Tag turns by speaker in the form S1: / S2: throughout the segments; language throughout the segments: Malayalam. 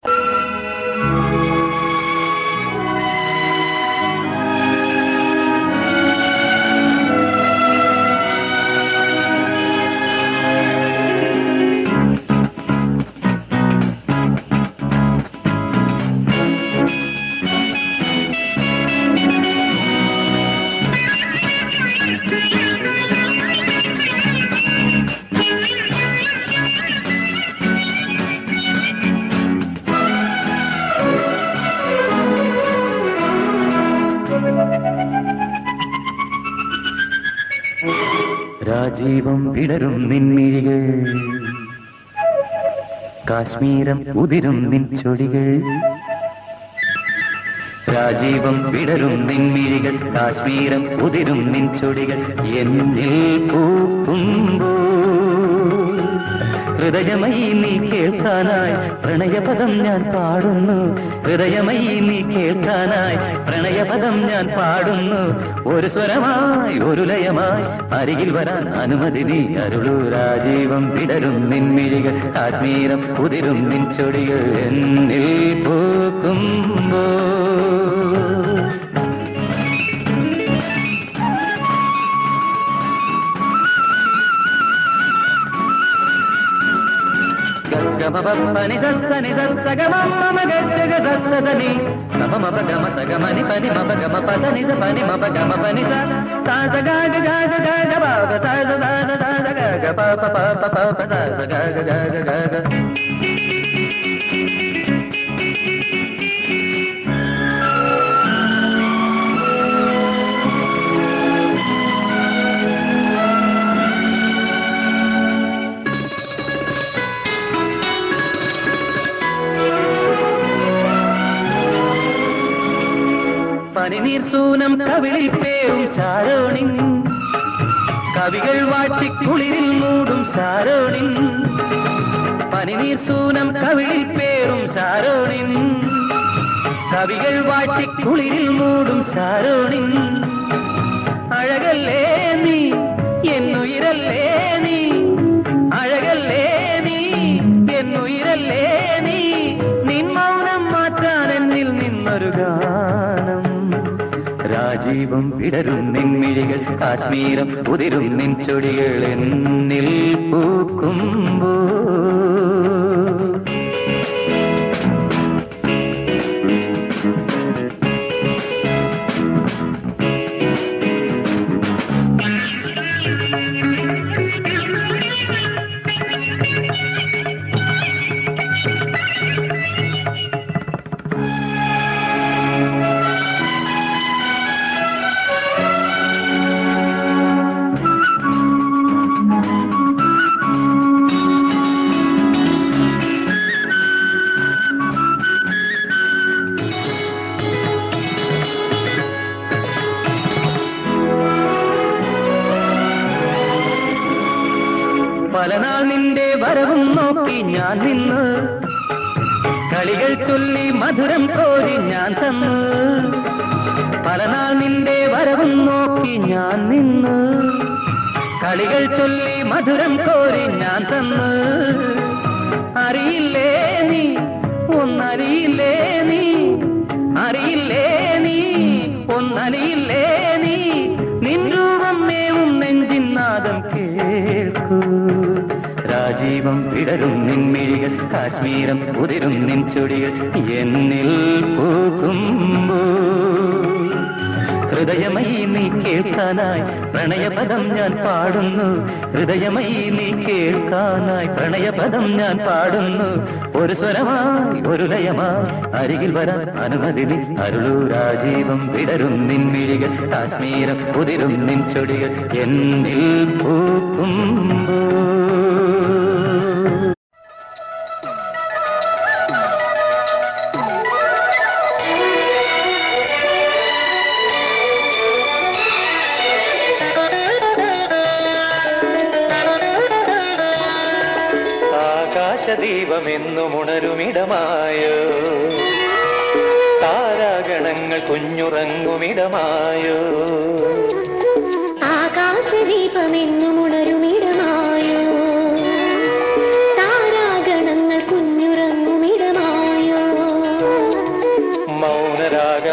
S1: രാജീവം വിടരും നിൻമിഴികൾ കാശ്മീരം ഉതിരും നിൻ ചൊടികൾ രാജീവം വിടരും നിൻമിഴികൾ കാശ്മീരം ഉതിരും നിൻ ചൊടികൾ എന്നിൽ പൂക്കുമ്പോൾ ഹൃദയമയി നീ കേൾക്കാനായി പ്രണയപദം ഞാൻ പാടുന്നു ഹൃദയമയി നീ കേൾക്കാനായി പ്രണയപദം ഞാൻ പാടുന്നു ഒരു സ്വരമായി ഒരു ലയമായി അരികിൽ വരാൻ അനുമതി നീ അരുളു രാജീവം വിടരും നിൻമിഴികൾ കാശ്മീരം ഉതിരും നിൻ ചൊടികൾ എന്നിൽ പൂക്കുമ്പോ గమపని సని సగమ గగ్గ సని గమ మప గమ సగమని పని మప గమ పసని స పని మప గమ పని స సా స గ గ గ గ గ గ ప ప సా స సా స సా స గ గ ప ప ప ప ప ప సా స గ గ గ గ గ గ പനിനീർ സൂനം കവിളിൽ പേരും ശാരോണിൻ കവികൾ വാട്ടിക്കുളിരിൽ മൂടും ശാരോണിൻ പനിനീർ സൂനം കവിളിൽ പേരും ശാരോണിൻ കവികൾ വാട്ടിക്കുളിരിൽ മൂടും ശാരോണിൻ അഴകല്ലേ നീ എന്നുയിരല്ലേ നീ അഴകല്ലേ നീ എന്നുയിരല്ലേ നീ നിൻ മൗനം മാറ്റാൻ എന്നിൽ നിന്നൊരു ഗാനം രാജീവം വിടരും നിൻമിഴികൾ കാശ്മീരം ഉതിരും നിൻ ചൊടികൾ എന്നിൽ പൂക്കുമ്പോ പല നാൾ നിന്റെ വരവും നോക്കി ഞാൻ നിന്ന് കളികൾ ചൊല്ലി മധുരം കോരി ഞാൻ തന്നു പല നാൾ നിന്റെ വരവും നോക്കി ഞാൻ നിന്ന് കളികൾ ചൊല്ലി മധുരം കോരി ഞാൻ തന്നു അറിയില്ലേ നീ ഒന്നറിയില്ലേ നീ അറിയില്ലേ നീ ഒന്നറിയില്ലേ നീ നിൻ രൂപം മേവും നെഞ്ചിൻ നാദം കേൾക്കൂ രാജീവം വിടരും നിൻമിഴികൾ കാശ്മീരം ഉതിരും നിൻ ചുടികൾ എന്നിൽ പൂക്കുമ്പോ ഹൃദയമയി നീ കേൾക്കാനായി പ്രണയപദം ഞാൻ പാടുന്നു ഹൃദയമയി നീ കേൾക്കാനായി പ്രണയപദം ഞാൻ പാടുന്നു ഒരു സ്വരമായി ഒരു ലയമായി അരികിൽ വരാൻ അനുമതി നീ അരുളൂ രാജീവം വിടരും നിൻമിഴികൾ കാശ്മീരം ഉതിരും നിൻ ചൊടികൾ എന്നിൽ പൂക്കുമ്പോ ആകാശദീപമെന്നുമുണരുമിടമായോ താരാഗണങ്ങൾ കുഞ്ഞുറങ്ങുമിടമായോ
S2: ആകാശദീപമെന്നും ഉണരുമിടമായോ താരാഗണങ്ങൾ കുഞ്ഞുറങ്ങുമിടമായോ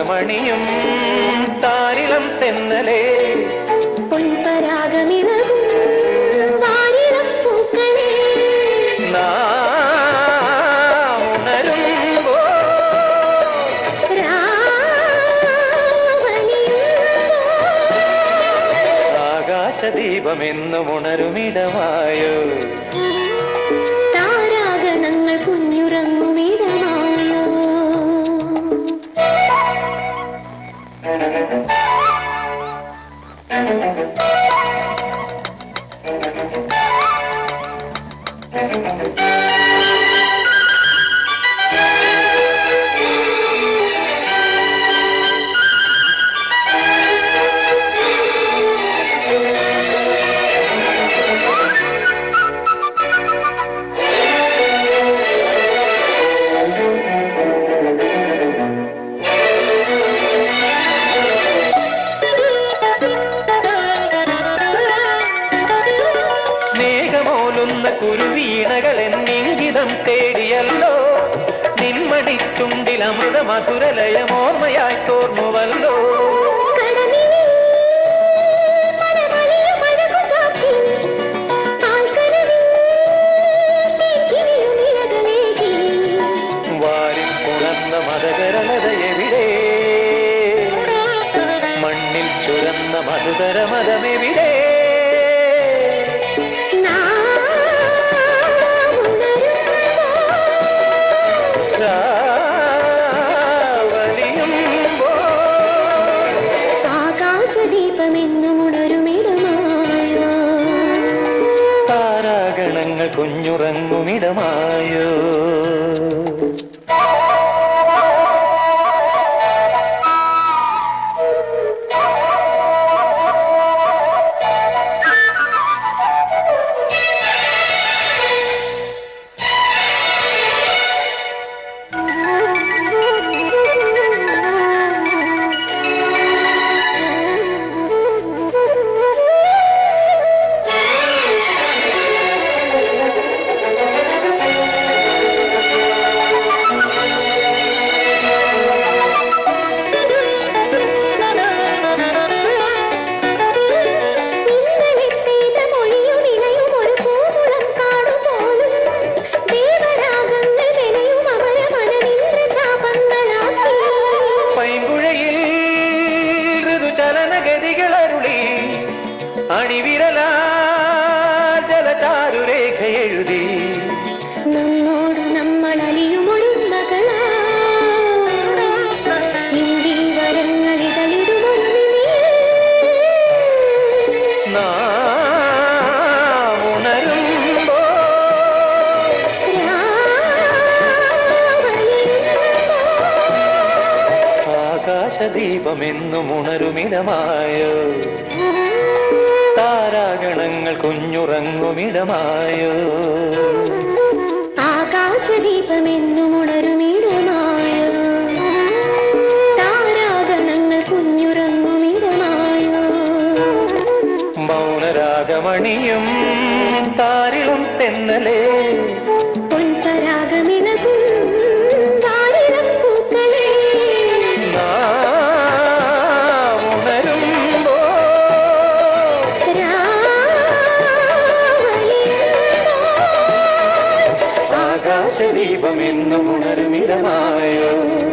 S1: മൗനരാഗമണിയും താരിളം തെന്നലേ
S2: പൊൻപരാഗമിളകും വാരിളം പൂക്കളേ
S1: നാം ഉണരുമ്പോ
S2: രാവലിയുമ്പോൾ
S1: ആകാശദീപമെന്നും ഉണരുമിടമായോ
S2: താരാഗണങ്ങൾ കുഞ്ഞുറങ്ങുമിടമായോ
S1: സ്നേഹമോലുന്ന കുരുവീണകൾ എന്നിംഗിതം തേടിയല്ലോ നിന്മടിച്ചുണ്ടിൽ അമൃത മധുരലയമോർമ്മയായി തോർന്നുവല്ലോ
S2: കടലിൽ മരമലയും അഴകു ചാർത്തി, പാൽക്കരവിൽ തേക്കിനിയും ഇലകളേകി.
S1: വാരിൽ പുണർന്ന മതകരലത എവിടെ മണ്ണിൽ ചുരന്ന മധുതര മതമെവിടെ
S2: നാം ഉണരുമ്പോൾ
S1: രാവലിയുമ്പോൾ
S2: ആകാശദീപമെന്നും ഉണരുമിടമായോ
S1: താരാഗണങ്ങൾ കുഞ്ഞുറങ്ങുമിടമായോ
S2: ഇന്നലെ പെയ്ത മൊഴിയും ഇലയും ഒരു പൂമുളം കാടുപോലും ദേവരാഗങ്ങൾ മെനയും അമര മനനിന്ദ്രചാപങ്ങളാക്കി
S1: പൈങ്കുഴയിൽ ഋതുചലനഗതികളരുളി അണിവിരലാ ജലചാരുരേഖ എഴുതി
S2: നമ്മോട് നമ്മൾ അലിയുമൊരുമകളാ ഇന്ത്യൻ വരങ്ങളിതളിടുമൊരു
S1: നാം ഉണരുമ്പോ ആകാശദീപമെന്നും ഉണരുമിടമായോ താരാഗണങ്ങൾ കുഞ്ഞുറങ്ങുമിടമായോ
S2: ആകാശദീപമെന്നും ഉണരുമിടമായോ താരാഗണങ്ങൾ കുഞ്ഞുറങ്ങുമിടമായോ
S1: മൗനരാഗമണിയും താരിളം തെന്നലേ
S2: പൊൻപരാഗമിളകും വാരിളം പൂക്കളേ
S1: നാം ഉണരുമ്പോ ആകാശദീപമെന്നും ഉണരുമിടമായോ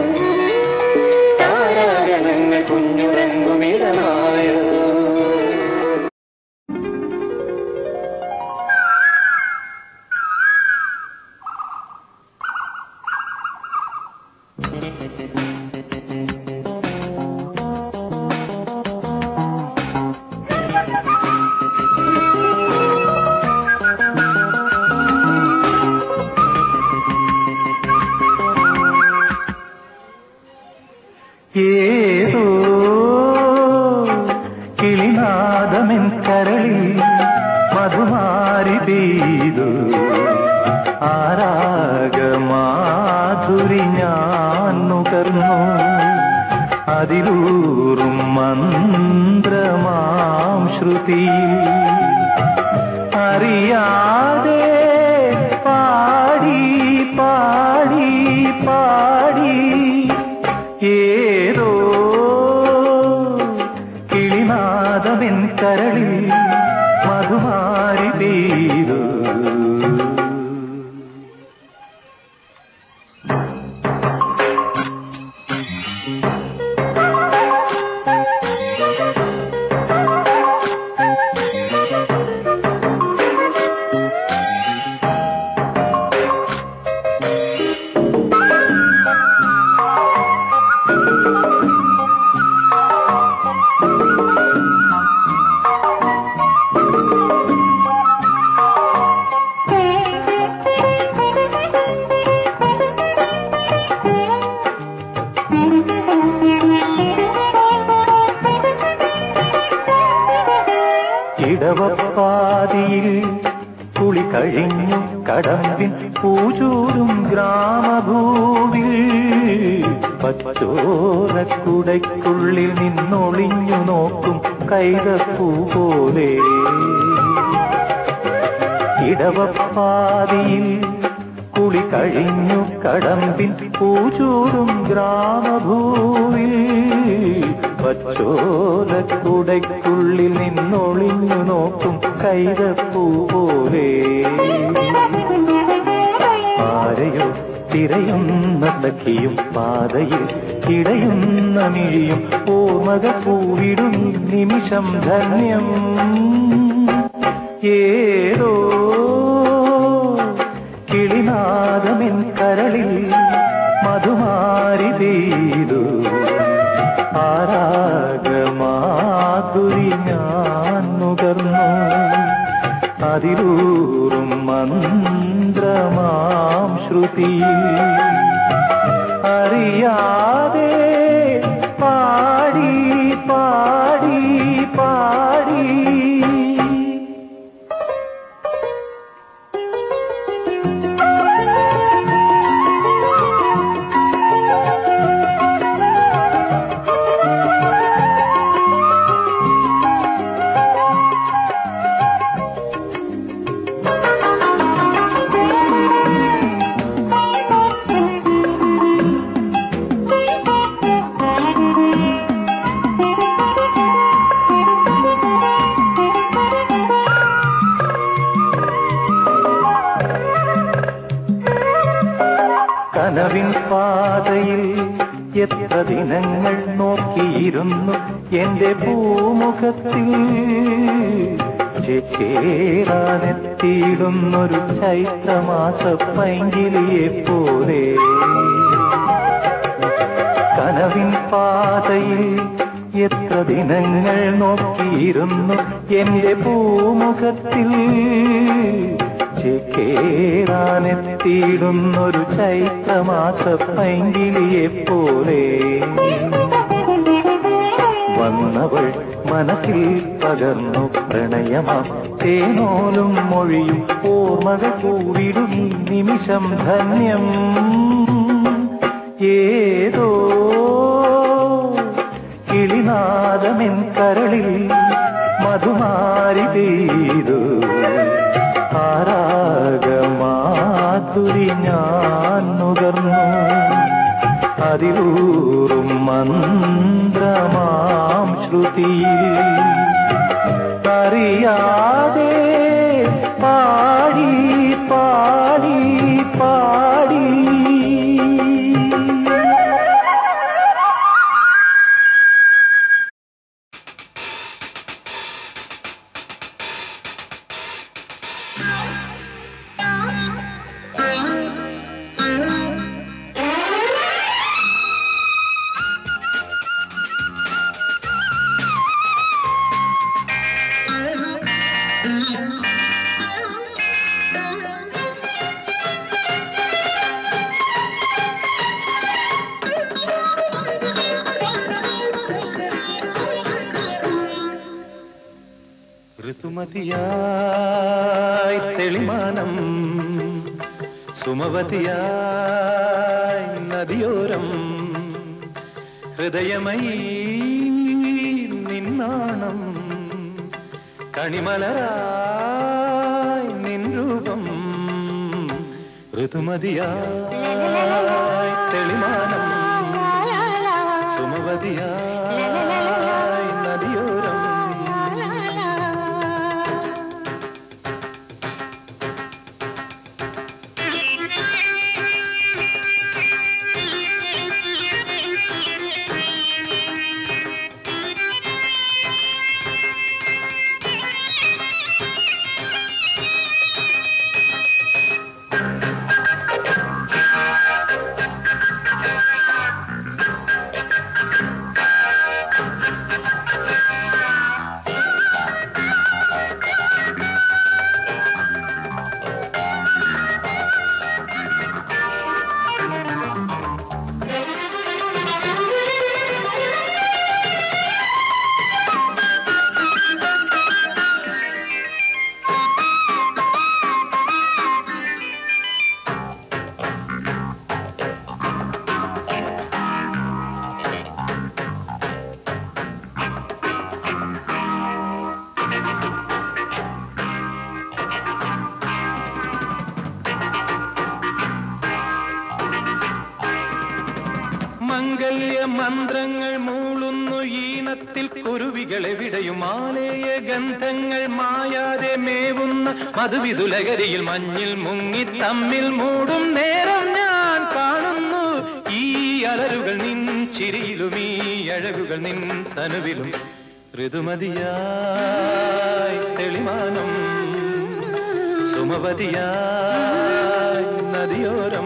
S1: താരാഗണങ്ങൾ കുഞ്ഞുറങ്ങുമിടമായോ ഏതോ കിളിനാദമെൻ കരളിൽ മധുമാരി പെയ്തു ആരാഗമാധുരി ഞാൻ നുകർന്നു അതിലൂറും മന്ത്രമാം ശ്രുതി അറിയാതെ പാടി പാടി പാടി ഏതോ കരളിൽ മധുമാരി പെയ്തു ഇടവപ്പാതിയിൽ കുളി കഴിഞ്ഞു കടമ്പിൻ പൂചൂരും ഗ്രാമഭൂവിൽ പച്ചോരക്കുടയ്ക്കുള്ളിൽ നിന്നൊളിഞ്ഞു നോക്കും കൈതപ്പൂ പോലെ ഇടവപ്പാതിയിൽ കുളി കഴിഞ്ഞു കടമ്പിൻ പൂചൂരും ഗ്രാമഭൂവിൽ പച്ചോലക്കുടയ്ക്കുള്ളിൽ നിന്നൊളിഞ്ഞു നോക്കും കൈതപ്പൂ പോലെ ആരെയോ തിരയുന്ന സഖിയും പാതയിൽ കിടയുന്ന മിഴിയും ഓർമ്മക പൂവിടും നിമിഷം ധന്യം ഏതോ കിളിനാദമെൻ കരളിൽ മധുമാരി പെയ്തു ആരാഗമാധുരി ഞാൻ നുകർന്നു അതിലൂറും മന്ത്രമാം ശ്രുതിയിൽ അറിയാതെ പാടി പാടി പാടി കനവിൻ പാതയിൽ എത്ര ദിനങ്ങൾ നോക്കിയിരുന്നു എന്റെ പൂമുഖത്തിൽ ചേരാനെത്തിയിടുന്നൊരു ചൈത്രമാസ പൈങ്കിളിയെ പോലെ കനവിൻ പാതയിൽ എത്ര ദിനങ്ങൾ നോക്കിയിരുന്നു എന്റെ പൂമുഖത്തിൽ ചേരാനെത്തിയിടുന്നൊരു ചൈത്രമാസ പൈങ്കിളിയെ പോലെ വന്നവൾ മനസ്സിൽ പകർന്നു പ്രണയമാം തേനോലും മൊഴിയും ഓർമ്മകൾ കൂവിടും ഈ നിമിഷം ധന്യം ഏതോ കിളിനാദമെൻ കരളിൽ മധുമാരി പെയ്തു ആരാഗമാധുരി ഞാൻ നുകർന്നു അതിലൂറും മന്ത്രമാം ശ്രുതിയിൽ അറിയാതെ പാടി പാടി പാടി ഋതുമതിയായി തെളിമാനം സുമവതിയായി നദിയോരം ഹൃദയമയി നിന്നാണം കണിമലരായി നിൻ രൂപം ഋതുമതിയായി തെളിമാനം സുമവതിയായി നദിയോരം
S3: മംഗല്യ മന്ത്രങ്ങൾ മൂളുന്നു ഈണത്തിൽ കുരുവികളെവിടെയും ആലേയ ഗന്ധങ്ങൾ മായാതെ മേവുന്ന മധുവിതുലകരിയിൽ മഞ്ഞിൽ മുങ്ങി തമ്മിൽ മൂടും നേരം ഞാൻ കാണുന്നു ഈ അലരുകൾ നിൻ ചിരിയിലും ഈ അഴകുകൾ നിൻ തനുവിലും ഋതുമതിയായി തെളിമാനം സുമവതിയായി നദിയോരം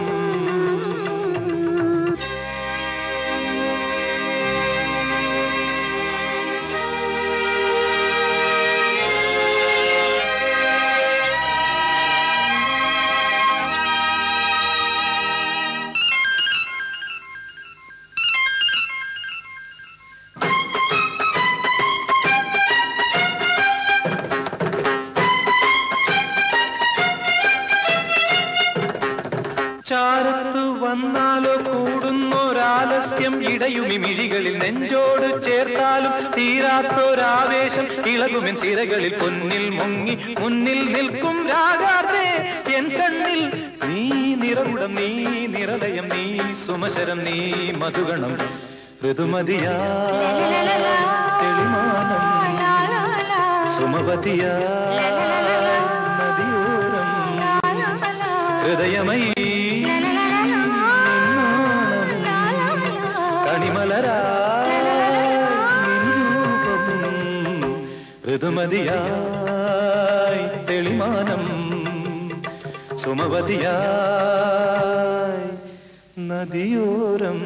S3: ചാരത്തു വന്നാലോ കൂടുന്നൊരാലസ്യം ഇടയുമി മിഴികളിൽ നെഞ്ചോട് ചേർത്താലും തീരാത്തൊരാവേശം ഇളകുമെൻ സിരകളിൽ പൊന്നിൽ മുങ്ങി മുന്നിൽ നിൽക്കും രാഗാർത്തേ എൻ കണ്ണിൽ നീ നിറകുടം നീ നിറലയം നീ സുമശരം നീ മധുഗണം ഋതുമതിയാ തെളിമാനം സുമവതിയാ നദിയോരം ഹൃദയമൈ ഋതുമതിയായി തെളിമാനം സുമവതിയായി നദിയോരം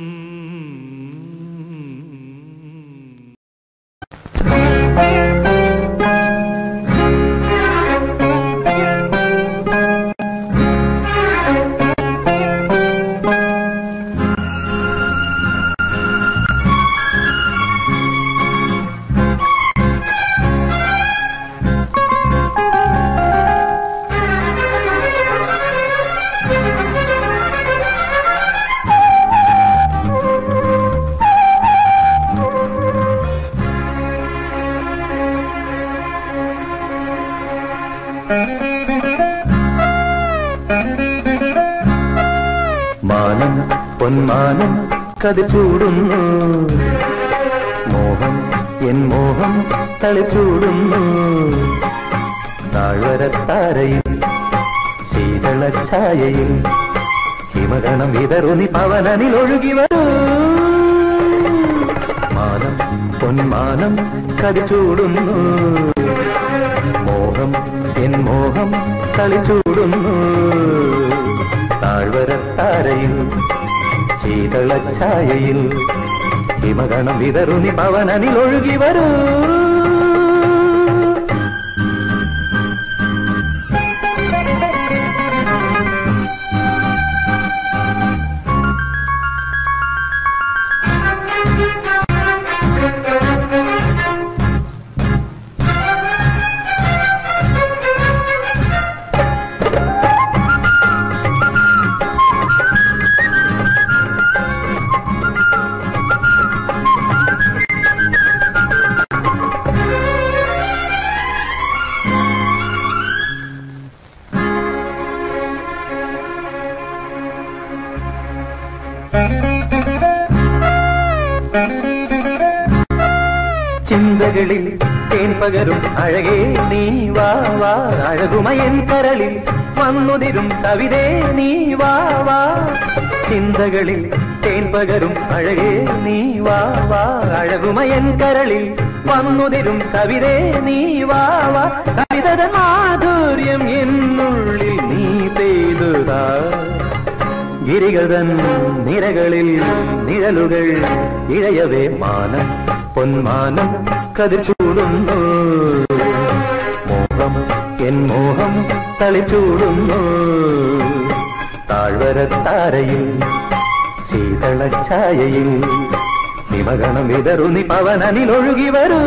S1: മാനം പൊന്മാനം കതിച്ചൂടുന്നു മോഹം എൻ മോഹം തളിച്ചൂടുന്നു താഴ്വരത്താരയിൽ ശീതളഛായയിൽ ഹിമഗണം വിതറുനി പവനനിൽ ഒഴുകി വരൂ മാനം പൊന്മാനം കതിച്ചൂടുന്നു മോഹം എൻ മോഹം കളിച്ചൂടുന്നു താഴ്വരത്താരയിൽ ശീതളഛായയിൽ ഹിമഗണം വിതറുനി പവനനിൽ ഒഴുകി വരൂ ചിന്തകളിൽ തേൻ പകരും അഴകേ നീ വാ വാ അഴകുമയൻ കരളിൽ വന്നുതിരും കവിതേ നീ വാ വാ ചിന്തകളിൽ തേൻ പകരും അഴകേ നീ വാ വാ അഴകുമയൻ കരളിൽ വന്നുതിരും കവിതേ നീ വാ വാ കവിതത മാധുര്യം എന്നുള്ളിൽ നീ പെയ്തുതാ ഗിരികതൻ നിരകളിൽ നിഴലുകൾ ഇഴയവേ മാനം പൊന്മാനം കതിച്ചൂടുന്നു മോഹം എൻ മോഹം തളിച്ചൂടുന്നു താഴ്വരത്താരയിൽ ശീതളഛായയിൽ നിമഗണം വിതറുനി പവനനിൽ ഒഴുകി വരൂ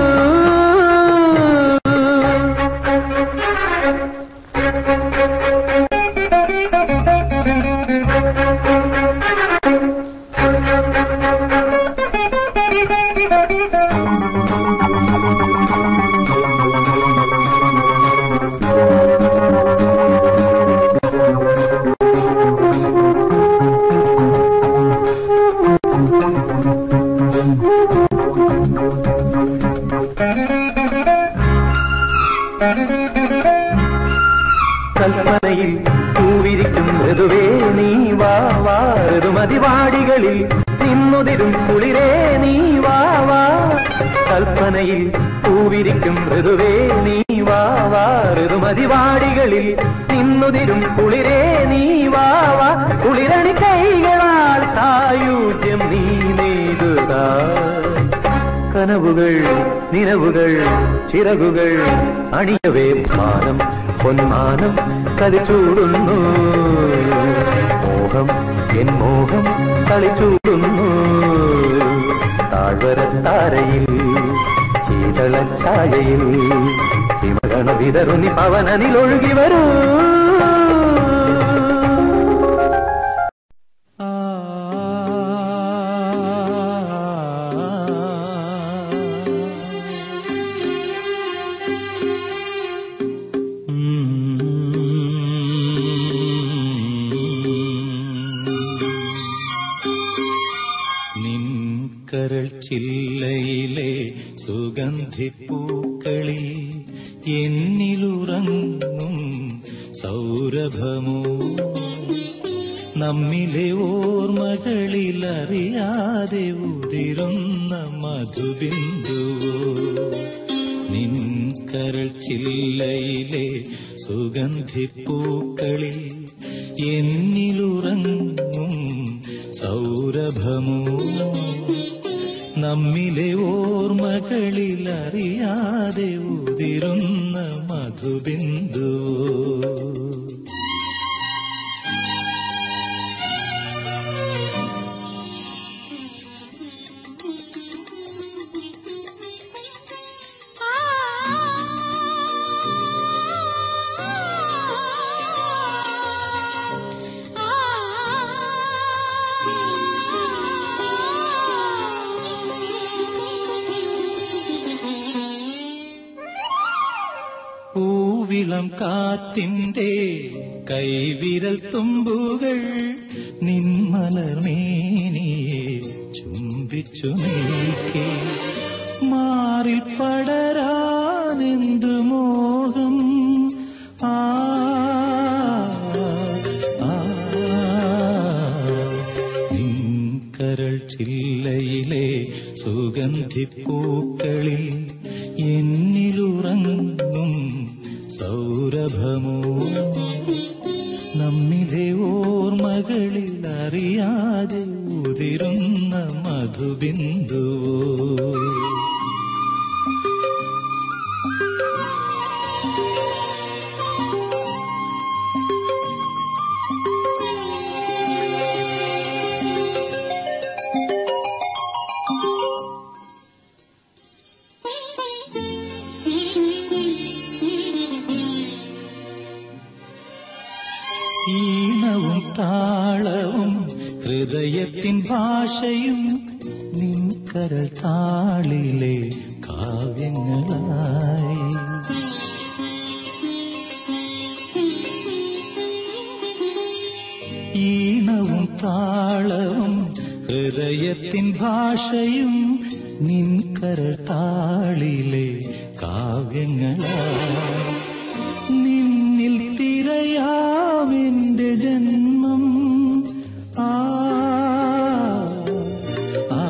S1: വാടികളിൽ നിന്നുതിരും കുളിരേ നീ വാ വാ കൽപ്പനയിൽ പൂവിരിക്കും ഋതുവേ നീ വാ വാ ഋതുമതി വാടികളിൽ നിന്നുതിരും കുളിരേ നീ വാ വാ കുളിരണി കൈകളാൽ സായുജ്യം നീ നേടുക കനവുകൾ നിലവുകൾ ചിറകുകൾ അണിയവേ മാനം പൊന്മാനം കളിച്ചൂടുന്നു മോഹം എൻ മോഹം കളിച്ചൂടുന്നു താഴ്വരത്താരയിൽ ശീതള ഛായയിൽ ഹിമഗണ വിതറുന്നി പവനനിലൊഴുകി വരൂ
S3: നിൻകരൾ ചില്ലയിലെ സുഗന്ധിപ്പൂക്കളിൽ എന്നിലുറങ്ങും സൗരഭമോ നമ്മിലെ ഓർമ്മകളിൽ അറിയാതെ ഉതിരുന്ന മധുബിന്ദുവോ നിൻ കരൾ ചില്ലയിലെ സുഗന്ധിപ്പൂക്കളിൽ എന്നിലുറങ്ങും സൗരഭമോ നമ്മിലെ ഓർമ്മകളിൽ അറിയാതെ ഉതിരുന്ന മധുബിന്ദുവോ പൂവിളം കാറ്റിന്റെ കൈവിരൽ തുമ്പുകൾ നിന്മലർമേനിയെ ചുംബിച്ചു നീക്കി മാറിൽ പടരാനെന്തു മോഹം ആ ആ, നിൻ കരൾ ചില്ലയിലെ സുഗന്ധിപ്പൂക്കളിൽ എന്നിലുറങ്ങും സൗരഭമോ നമ്മിലെ ഓർമ്മകളിൽ അറിയാതെ ഉതിരുന്ന മധുബിന്ദുവോ ഈണവും താളവും ഹൃദയത്തിൻ ഭാഷയും നിൻകരൾ താളിലെ കാവ്യങ്ങളായി ഈണവും താളവും ഹൃദയത്തിൻ ഭാഷയും നിൻകരൾ താളിലെ കാവ്യങ്ങളായി നിന്നിൽ തിരയാമെന്റെ ജന്മം ആ ആ,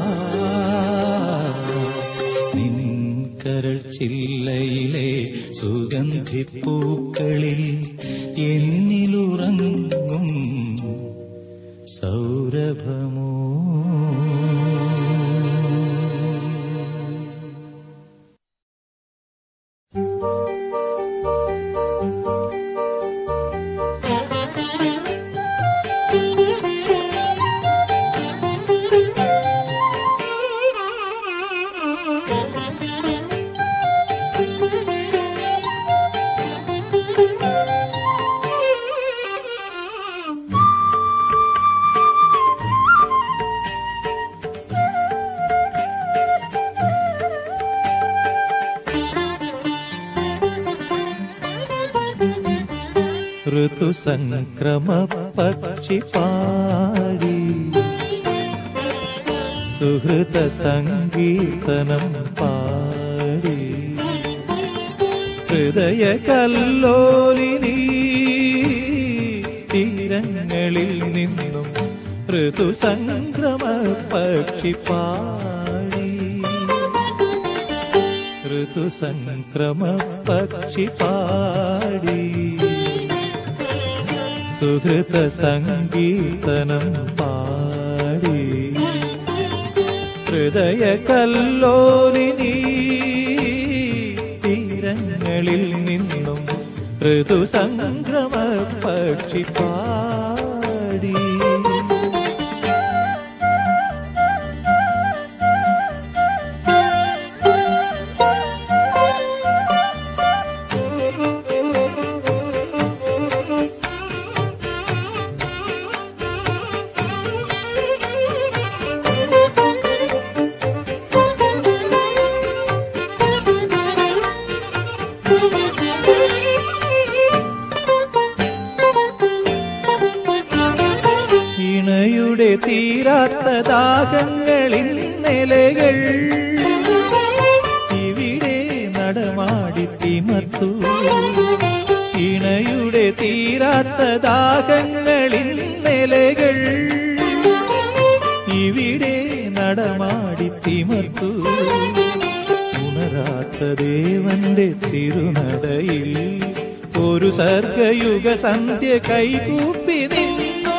S3: നിൻ കരൾ ചില്ലയിലെ സുഗന്ധിപ്പൂക്കളിൽ എന്നിലുറങ്ങും സൗരഭമോ ഋതുസംക്രമ പക്ഷി പാടി സുഹൃത സംഗീതനം പാടി ഹൃദയ കല്ലോലിനി തീരങ്ങളിൽ നിന്നും ഋതുസംക്രമ പക്ഷി പാടി ഋതുസംക്രമ പക്ഷി പാടി സുഹൃത സംഗീതനം പാടി ഹൃദയ കല്ലോലിനി തീരങ്ങളിൽ നിന്നും ഋതുസംക്രമ പക്ഷി പാടി ഇണയുടെ തീരാത്ത ദാഹങ്ങളിൽ നിലകൾ ഇവിടെ നടമാടി തിമർത്തു ഇണയുടെ തീരാത്ത ദാഹങ്ങളിൽ നിലകൾ ഇവിടെ നടമാടി തിമർത്തു ഉണരാത്ത ദേവന്റെ തിരുനടയിൽ ഒരു സർഗയുഗ സന്ധ്യ കൈകൂപ്പി നിന്നു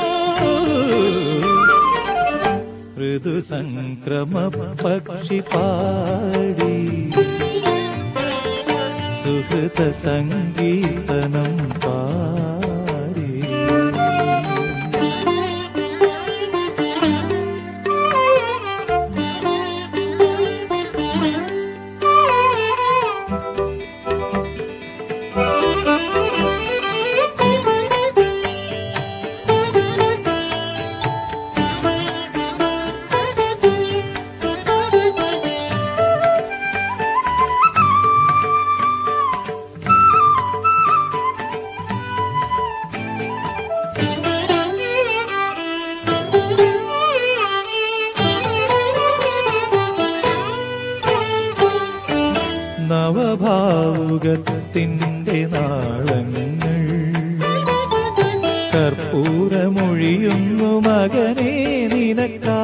S3: ഋതുസംക്രമ പക്ഷി പാടി സുഹൃത സംഗീതനം പാടി നവഭാവുകത്തിന്റെ നാളങ്ങൾ കർപ്പൂരമൊഴിയുന്നു മകനെ നിനക്കാ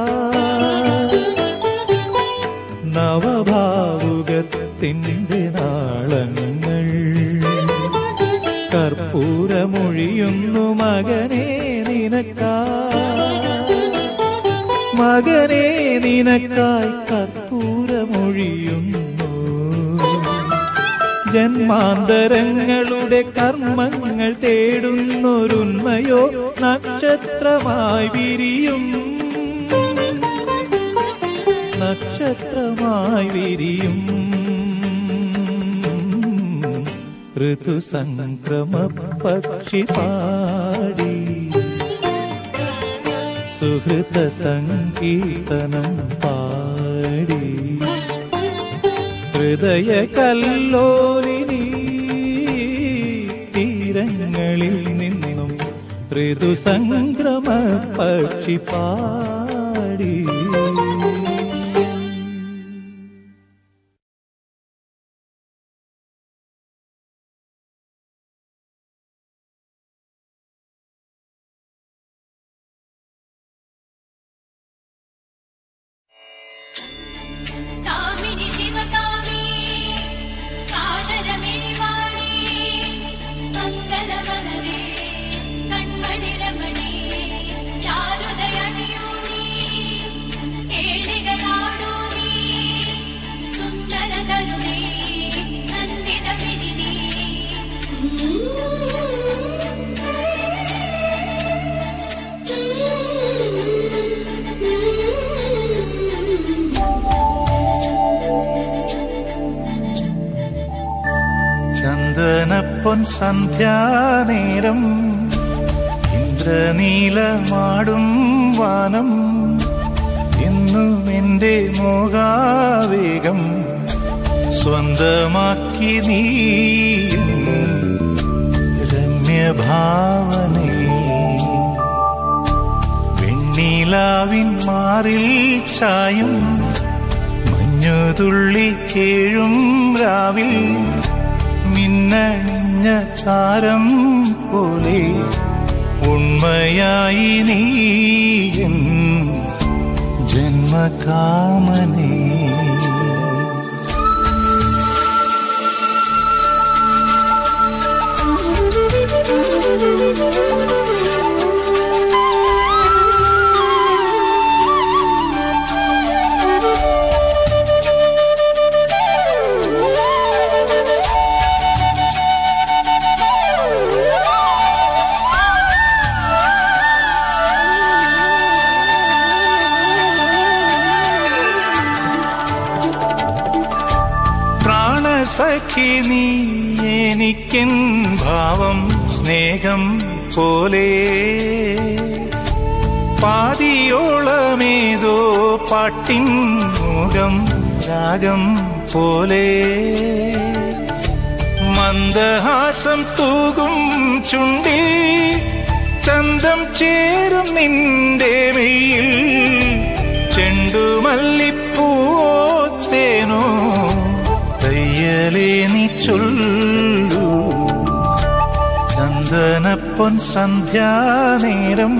S3: നവഭാവുകത്തിന്റെ നാളങ്ങൾ കർപ്പൂരമൊഴിയുന്നു മകനെ നിനക്കാ മകനെ നിനക്കായി കർപ്പൂരമൊഴിയുന്നു ജന്മാന്തരങ്ങളുടെ കർമ്മങ്ങൾ തേടുന്നൊരുന്മയോ നക്ഷത്രമായി വിരിയും നക്ഷത്രമായി വിരിയും ഋതുസംക്രമ പക്ഷി പാടി സുഹൃത സംഗീതനം പാടി ഹൃദയ കല്ലോലിനി തീരങ്ങളിൽ നിന്നും ഋതുസംക്രമ പക്ഷി പാടി
S4: കാമിനി ശിവകാമി കാതരമിഴിവാണി മംഗലവദനേ കൺമണി രമണി ചാരുതയണിയൂ നീ കേളികളാടൂ നീ സുന്ദര തരുണേ നന്ദിത വിരിനീ
S5: ചന്ദനപ്പൊൻ സന്ധ്യാനേരം ഇന്ദ്രനീലമാടും വാനം എന്നും എന്റെ മോകാവേഗം സ്വന്തമാക്കി നീ രമ്യഭാവനേ വെണ്ണീലാവിൻ മാറിൽ ചായും മഞ്ഞുതുള്ളി കേഴും രാവിൽ മിന്നണിഞ്ഞ ചാരം പോലെ ഉണ്മയായി നീ എൻ ജന്മകാമനേ പ്രാണസഖി നീ എനിക്കൻ ഭാവം സ്നേഹം പോലെ പാതിയോളമേതോ പാട്ടിൻ മുഖം രാഗം പോലെ മന്ദഹാസം തൂകും ചുണ്ടിൽ ചന്തം ചേരും നിന്റെ മെയ്യിൽ ചെണ്ടുമല്ലിപ്പൂത്തേനോ തയ്യലേ നീ ചൊല്ലൂ ചന്ദനപ്പൊൻ സന്ധ്യാനേരം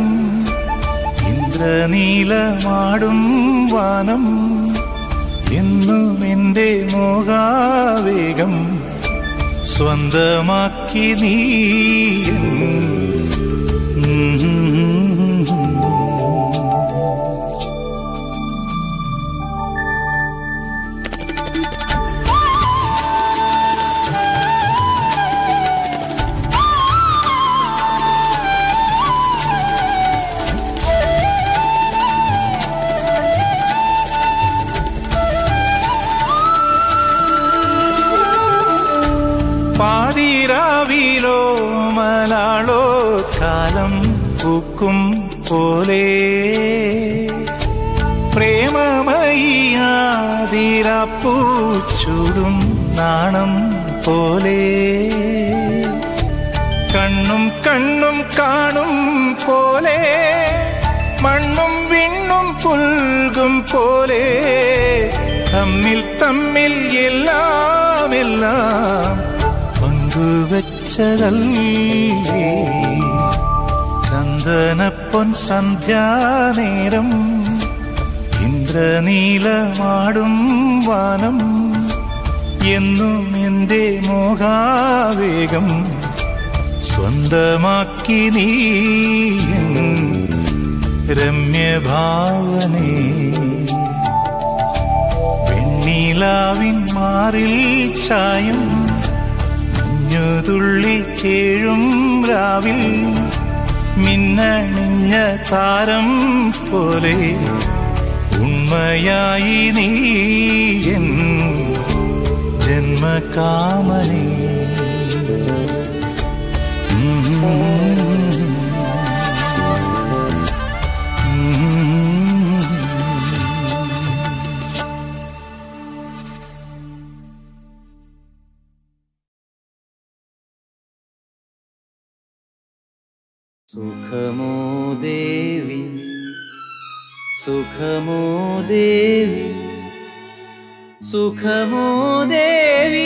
S5: ഇന്ദ്രനീലമാടും വാനം എന്നും എന്റെ മോഹാവേഗം സ്വന്തമാക്കി നീ പാതിരാവിലോ മലാളോ കാലം പൂക്കും പോലെ പ്രേമമയ്യാതിരാപ്പൂച്ചൂടും നാണം പോലെ കണ്ണും കണ്ണും കാണും പോലെ മണ്ണും വിണ്ണും പുൽകും പോലെ തമ്മിൽ തമ്മിൽ എല്ലാം എല്ലാം പങ്കുവച്ചതല്ലേ ചന്ദനപ്പൊൻ സന്ധ്യാനേരം ഇന്ദ്രനീലമാടും വാനം എന്നും എന്റെ മോഹാവേഗം സ്വന്തമാക്കി നീ എൻ രമ്യഭാവനേ വെണ്ണീലാവിൻ മാറിൽ ചായും മഞ്ഞുതുള്ളി കേഴും രാവിൽ മിന്നണിഞ്ഞ താരം പോലെ ഉണ്മയായി നീ എൻ ജന്മകാമനേ
S1: സുഖമോ ദേവി സുഖമോ ദേവി സുഖമോ ദേവി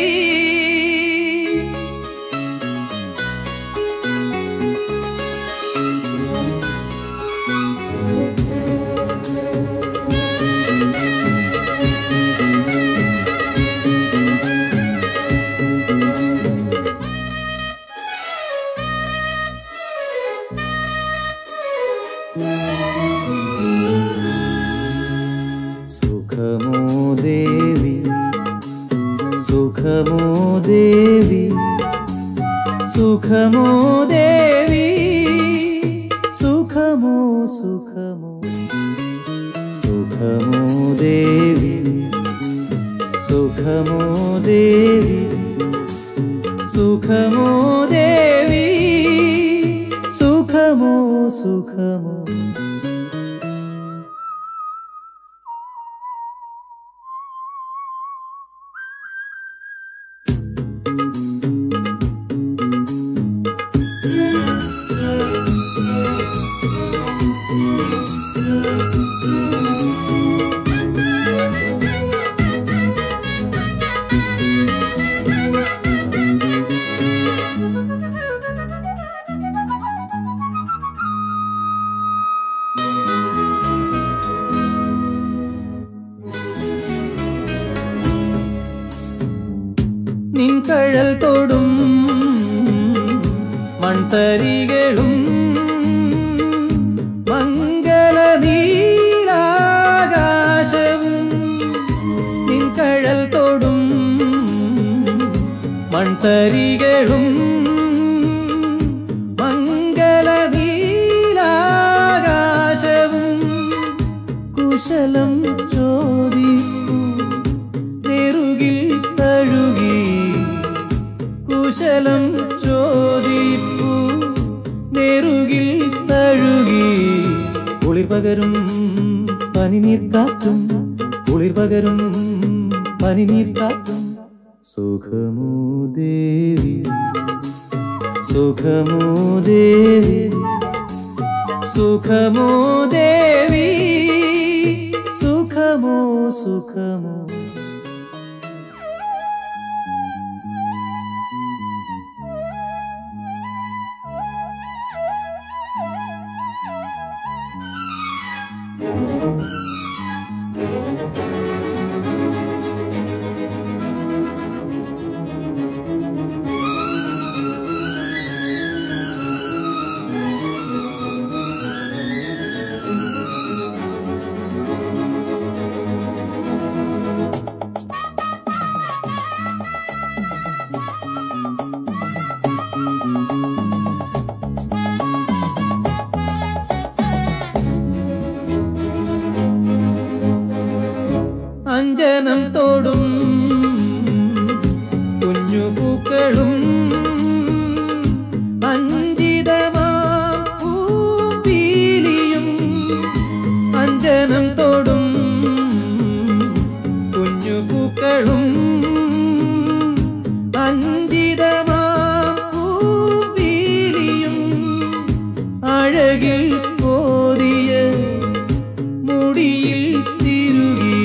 S1: സുഖമോ ദേവി സുഖമോ ദേവി സുഖമോ ദേവി സുഖമോ സുഖമോ സുഖമോ ദേവി സുഖമോ ദേവി സുഖമോ ദേവി സുഖമോ സുഖമോ
S3: നിൻകഴൽ തൊടും മൺതരികളും മംഗള നീലാകാശവും നിൻകഴൽ തൊടും മൺതരികളും മംഗള നീലാകാശവും കുശലം ചോദിക്കൂ നെറുകിൽ തഴുകി കുശലം ചോദിപ്പു നെറുകിൽ തഴുകി കുളിർ പകരും പനിനീർ കാറ്റും കുളിർ പകരും പനിനീർ കാറ്റും സുഖമോ ദേവി സുഖമോ ദേവി സുഖമോ ദേവി സുഖമോ സുഖമോ അഞ്ജനം തോടും കുഞ്ഞുപൂക്കളും അഞ്ചിതമാം പൂപ്പീലിയും അഞ്ജനം തോടും കുഞ്ഞുപൂക്കളും അഞ്ചിതമാം പൂപ്പീലിയും അഴകിൽ കോതിയ മുടിയിൽ തിരുകി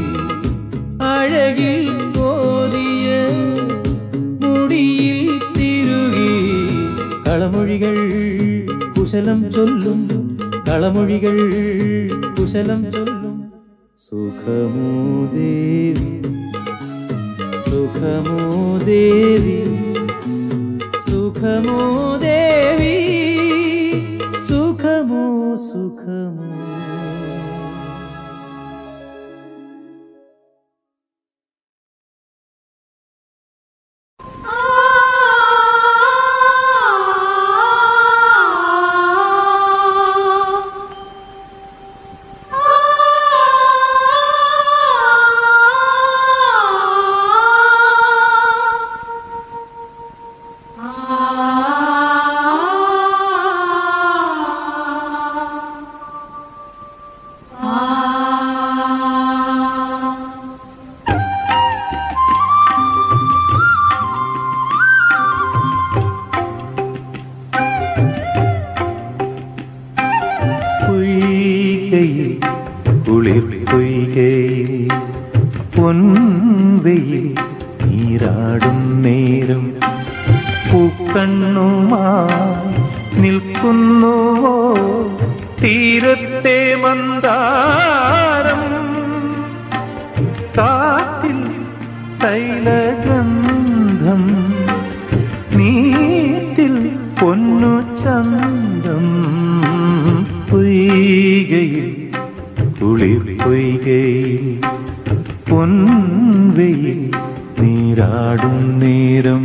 S3: അഴകിൽ കോതിയ മുടിയിൽ തിരുകി കളമൊഴികൾ കുശലം ചൊല്ലും കളമൊഴികൾ കുശലം ചൊല്ലും സുഖമോ ദേവി സുഖമോ ദേവി സുഖമോ ദേവി സുഖമോ സുഖമോ
S5: പൊയ്കയിൽ കുളിർ പൊയ്കയിൽ പൊൻവെയിൽ നീരാടും നേരം പൂക്കണ്ണുമായി നിൽക്കുന്നുവോ തീരത്തെ മന്ദാരം കാറ്റിൽ തൈലഗന്ധം നീറ്റിൽ പൊന്നു ചന്തം പൊയ്കയിൽ കുളിർ പൊയ്കയിൽ പൊൻവെയിൽ നീരാടും നേരം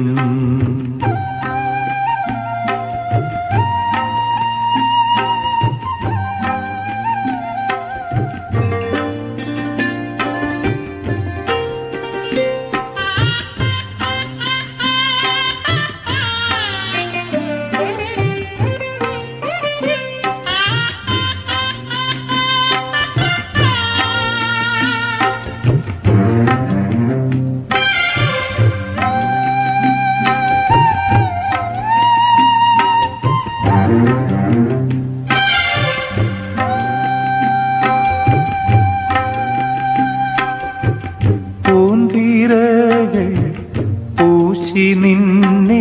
S5: പൂന്തിരകൾ പൂശി നിന്നെ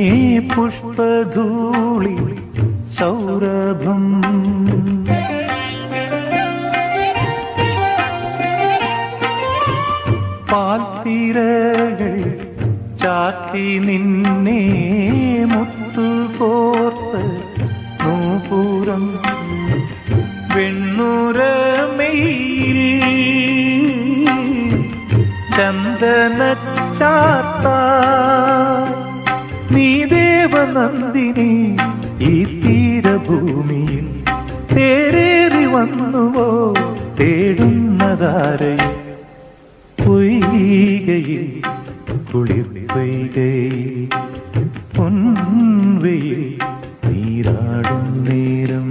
S5: പുഷ്പധൂളി സൗരഭം പാൽത്തിരകൾ ചാ ചാത്തി നിന്നെ മുത്തുകോർത്ത് നൂപുരം വെണ്ണുരമയിൽ ചന്ദന ചാത്ത നീ ദേവനന്ദിനി ഈ തീരഭൂമിയിൽ തേരേറി വന്നുവോ തേടുന്നതാരയും പൊയ്കയിൽ കുളിർ പൊയ്കയിൽ പൊൻവയിൽ നീരാടും നേരം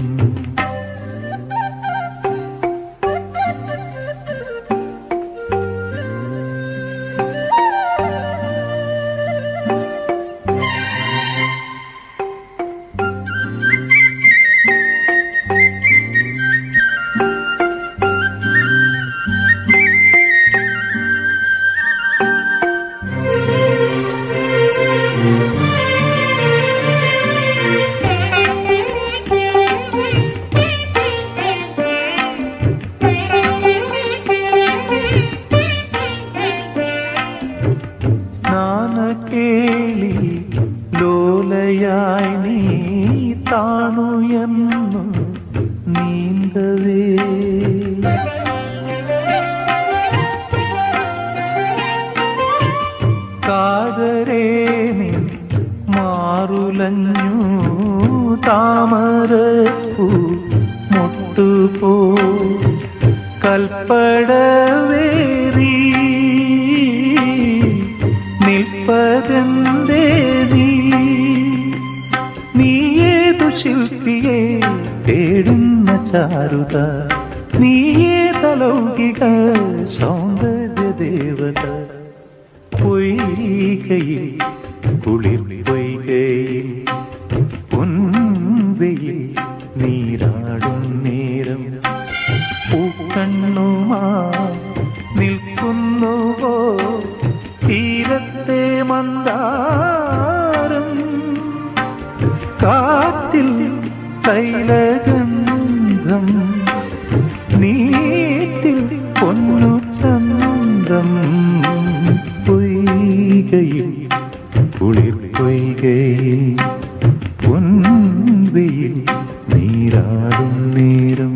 S5: സ്നാനക്കേളി ലോലയായി നീ താണുയർന്നു നീന്തവേ കാതരേ നീ മാറുലഞ്ഞു താമരപ്പൂ മുട്ടുപോ കൽപ്പടവേറി നിൽപ്പതെന്തേ നീ നീയേതു ശില്പിയെ തേടുന്ന ചാരുത നീയേ തലൗകിക സൗന്ദര്യ ദേവത പൊയ്കയിൽ കുളിർ പൊയ്കയിൽ പൊൻവെയിൽ നീരാടും നേരം പൂക്കണ്ണുമാ നിൽക്കുന്നുവോ തീരത്തെ മന്ദാരം കാറ്റിൽ തൈലഗന്ധം നീറ്റിൽ പൊന്നു ചന്തം പൊയ്കയിൽ കുളിർ പൊയ്കയിൽ പൊൻവെയിൽ നീരാടും നേരം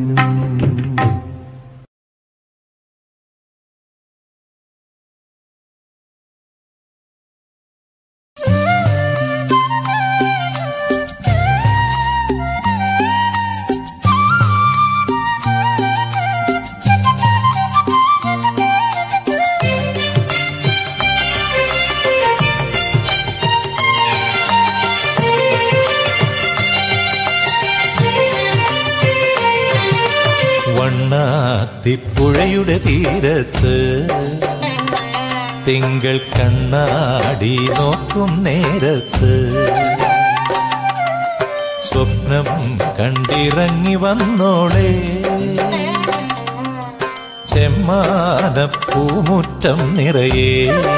S6: വണ്ണാത്തിപ്പുഴയുടെ തീരത്ത് തിങ്കൾ കണ്ണാടി നോക്കും നേരത്ത് സ്വപ്നം കണ്ടിറങ്ങി വന്നോളെ ചെമ്മാനപ്പൂമുറ്റം നിറയെ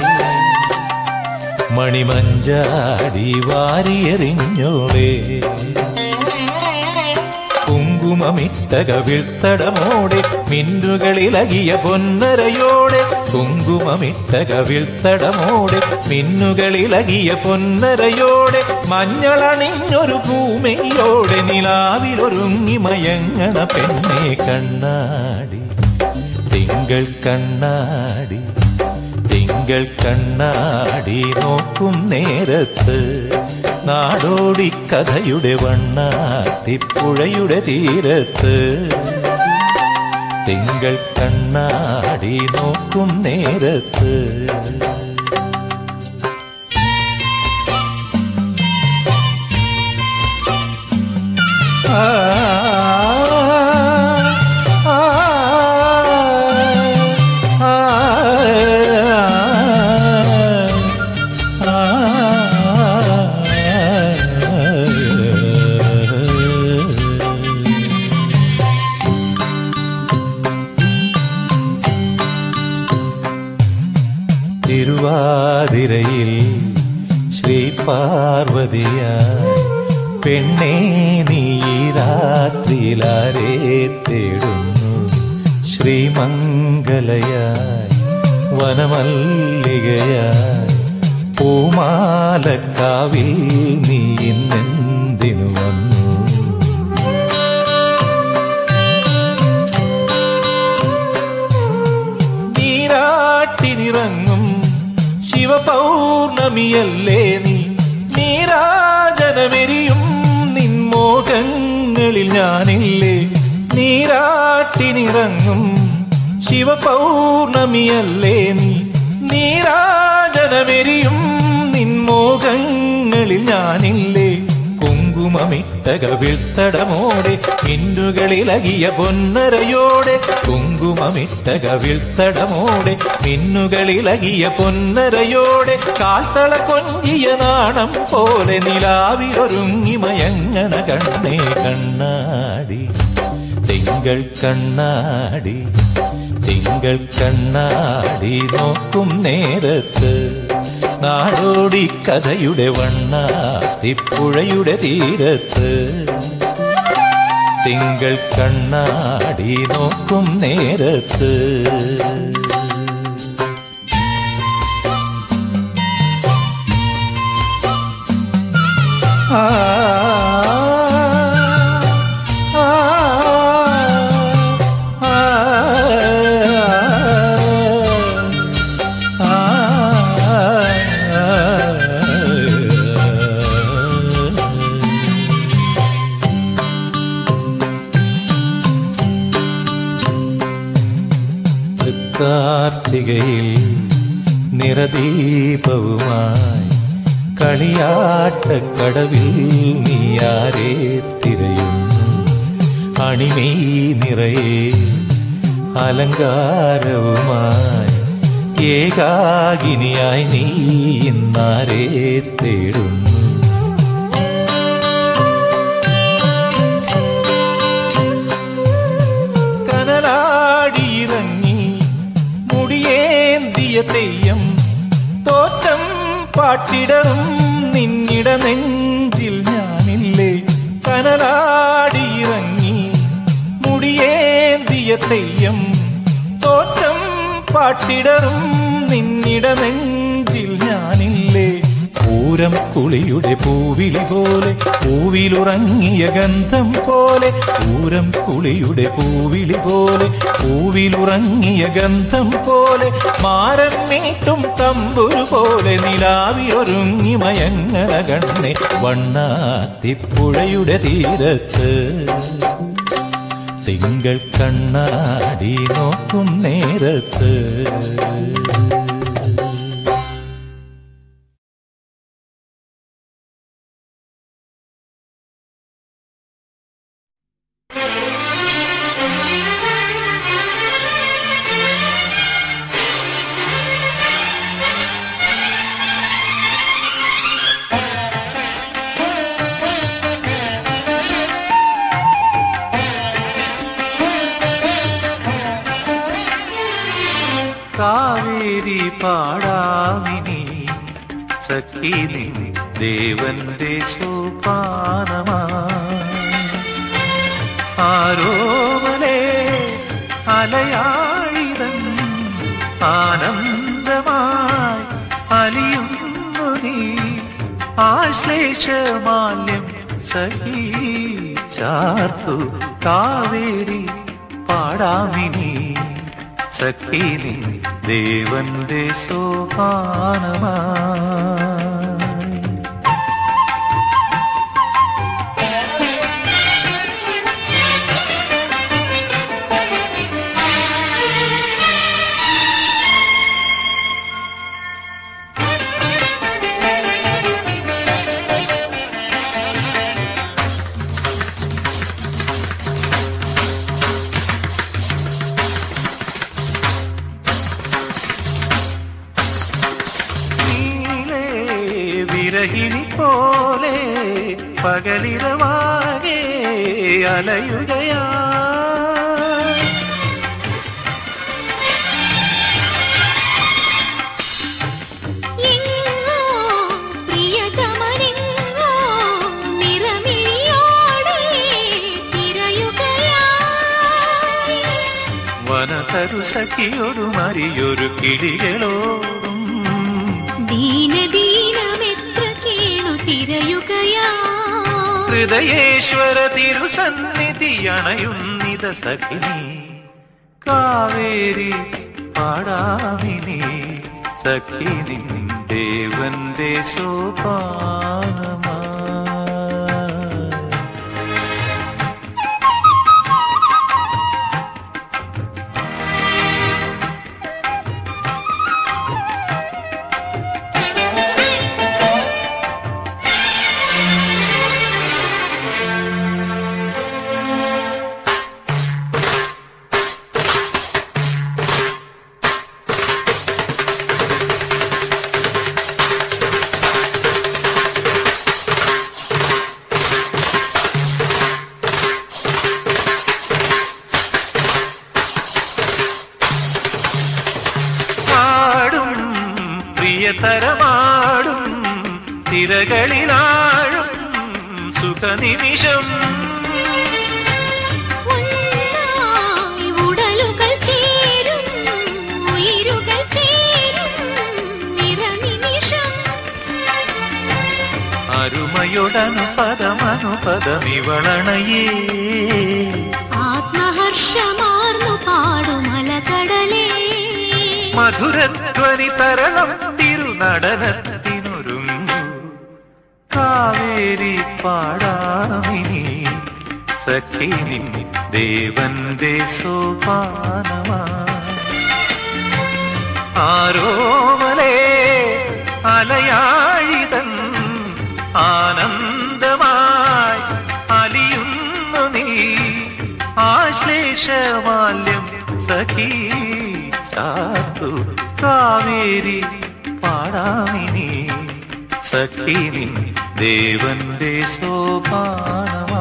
S6: മണിമഞ്ചാടി വാരിയെറിഞ്ഞോളെ കുങ്കുമമിട്ട കവിൾത്തടമോടെ മിന്നുകളിലകിയ പൊന്നരയോടെ കുങ്കുമമിട്ട കവിൾത്തടമോടെ മിന്നുകളിലകിയ പൊന്നരയോടെ മഞ്ഞളണിഞ്ഞൊരു ഭൂമിയോടെ നിലാവിലൊരുങ്ങി മയങ്ങണ പെണ്ണെ കണ്ണാടി തിങ്കൾ കണ്ണാടി തിങ്കൾ കണ്ണാടി നോക്കും നേരത്ത് നാടോടി കഥയുടെ വണ്ണാത്തിപ്പുഴയുടെ തീരത്ത് തിങ്കൾ കണ്ണാടി നോക്കും നേരത്ത് ആ ആ ആ തിരുവാതിരയിൽ ശ്രീ പാർവതിയായി പെണ്ണേ നീ ഈ രാത്രിയിലാരെ തേടുന്നു ശ്രീമംഗലയായി വനമല്ലികയായി പൂമാലക്കാവിൽ നീ ഇന്നെന്തിനു വന്നു നീരാട്ടിനിറങ്ങും ശിവപൗർണമിയല്ലേ നീ നീരാജനമെരിയും നിൻമോഹങ്ങളിൽ ഞാനില്ലേ നീരാട്ടിനിറങ്ങും ശിവപൗർണമിയല്ലേ നീ നീരാജനമെരിയും നിൻമോഹങ്ങളിൽ ഞാനില്ലേ കുങ്കുമമിട്ട കവിൾത്തടമോടെ മിന്നുകളിലകിയ പൊന്നരയോടെ കുങ്കുമമിട്ട കവിൾത്തടമോടെ മിന്നുകളിലകിയ പൊന്നരയോടെ കാൽത്തള കൊഞ്ചിയ നാണം പോലെ നിലാവിലൊരുങ്ങി മയങ്ങണ കണ്ണേ കണ്ണാടി തിങ്കൾ കണ്ണാടി തിങ്കൾ കണ്ണാടി നോക്കും നേരത്ത് നാടോടി കഥയുടെ വണ്ണാത്തിപ്പുഴയുടെ തീരത്ത് തിങ്കൾ കണ്ണാടി നോക്കും നേരത്ത് ആ ആ ആ കാർത്തികയിൽ നിറദീപവുമായി കളിയാട്ടക്കടവിൽ നീയാരെ തിരയുന്നു അണിമീ നിറയെ അലങ്കാരവുമായി ഏകാകിനിയായി നീ ഇന്നാരെ തേടുന്നു കനലാടിയിറങ്ങി മുടിയേന്തിയ തെയ്യം തോറ്റം പാട്ടിടറും നിന്നിട നെഞ്ചിൽ ഞാനില്ലേ കനലാടിയിറങ്ങി മുടിയേന്തിയ തെയ്യം തോറ്റം പാട്ടിടറും നിന്നിട നെഞ്ചിൽ ഞാനില്ലേ പൂരം കുളിയുടെ പൂവിളി പോലെ പൂവിലുറങ്ങിയ ഗന്ധം പോലെ പൂരം കുളിയുടെ പൂവിളി പോലെ പൂവിലുറങ്ങിയ ഗന്ധം പോലെ മാരൻ മീട്ടും തമ്പുരു പോലെ നിലാവിലൊരുങ്ങി മയങ്ങണ കണ്ണെ വണ്ണാത്തിപ്പുഴയുടെ തീരത്ത് തിങ്കൾ കണ്ണാടി നോക്കും നേരത്ത് കാവേരി പാടാവിനി സഖീനി ദേവന്റെ സോപാനമാ ആരോമലേ അലയാഴിതൻ ആനന്ദമായി അലിയുന്നു നീ ആശ്ലേഷമാല്യം സഖീ ചാർത്തു കാവേരി പാടാമിനി സഖീനി ദേവന്റെ സോപാനമായി നീലേ വിരഹിണി പോലെ പകലിരവാകെ അലയുകയാ
S2: എങ്ങോ പ്രിയതമനെങ്ങോ നിറമിഴിയോടെ തിരയുകയായി
S6: വനതരു സഖിയൊരു മറിയൊരു കിളികളോടും
S2: ദീനദീ
S6: ഹൃദയേശ്വര തിരുസന്നിധി അണയുന്നിത സഖിനി കാവേരി പാടാമിനി സഖിനി ദേവന്റെ സോപാനമാ പാടും പ്രിയതരമാടും തിരകളിലാഴും സുഖനിമിഷം
S2: ഒന്നായി ഉടലുകൾ ചേരും ഉயிருകൾ ചേരും നിറനിമിഷം
S6: അരുമയുടനുപദമനുപദമിവളണയേ
S2: ആത്മഹർഷമാർന്നു പാടുമലകടലേ
S6: മധുരധ്വനി തരണം തിരുനടനത്തിനൊരുങ്ങു കാവേരി പാടാമിനി സഖിനി ദേവന്റെ സോപാനമാ ആരോമലേ അലയാഴിതൻ ആനന്ദമായി അലിയുന്നു നീ ആശ്ലേഷമാല്യം സഖീ ചാത്തു കാവേരി പാടാമിനി സഖിനി ദേവന്റെ സോപാനമാ